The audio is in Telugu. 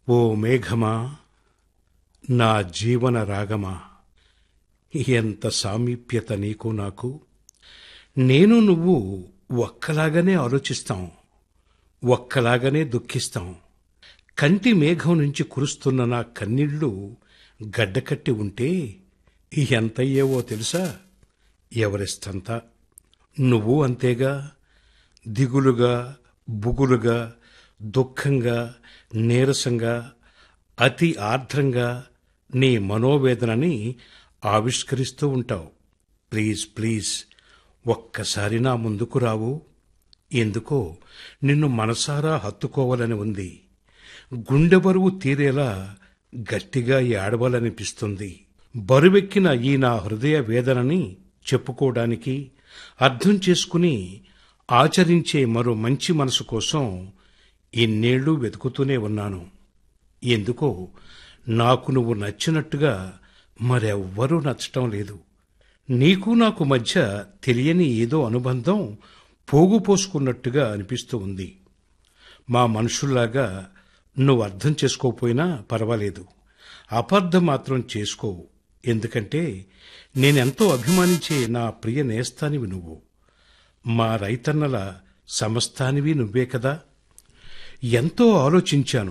ఓ మేఘమా నా జీవన రాగమా ఎంత సామీప్యత నీకు నాకు నేను నువ్వు ఒక్కలాగానే ఆలోచిస్తాం ఒక్కలాగానే దుఃఖిస్తాం కంటి మేఘం నుంచి కురుస్తున్న నా కన్నీళ్లు గడ్డకట్టి ఉంటే ఎంతయ్యేవో తెలుసా ఎవరెస్తంత నువ్వు అంతేగా దిగులుగా బుగులుగా దుఃఖంగా నీరసంగా అతి ఆర్ద్రంగా నీ మనోవేదనని ఆవిష్కరిస్తూ ఉంటావు ప్లీజ్ ప్లీజ్ ఒక్కసారి నా ముందుకు రావు ఎందుకో నిన్ను మనసారా హత్తుకోవాలని ఉంది గుండె బరువు తీరేలా గట్టిగా ఏడవాలనిపిస్తుంది బరువెక్కిన ఈ నా హృదయ వేదనని చెప్పుకోవడానికి అర్థం చేసుకుని ఆచరించే మరో మంచి మనసు కోసం ఇన్నేళ్లు వెతుకుతూనే ఉన్నాను ఎందుకో నాకు నువ్వు నచ్చినట్టుగా మరెవ్వరూ నచ్చటం లేదు నీకు నాకు మధ్య తెలియని ఏదో అనుబంధం పోగు పోసుకున్నట్టుగా అనిపిస్తూ ఉంది మా మనుషుల్లాగా నువ్వు అర్థం చేసుకోకపోయినా పర్వాలేదు అపార్థం మాత్రం చేసుకోవు ఎందుకంటే నేనెంతో అభిమానించే నా ప్రియ నేస్తానివి నువ్వు మా రైతన్నల సమస్తానివి నువ్వే కదా ఎంతో ఆలోచించాను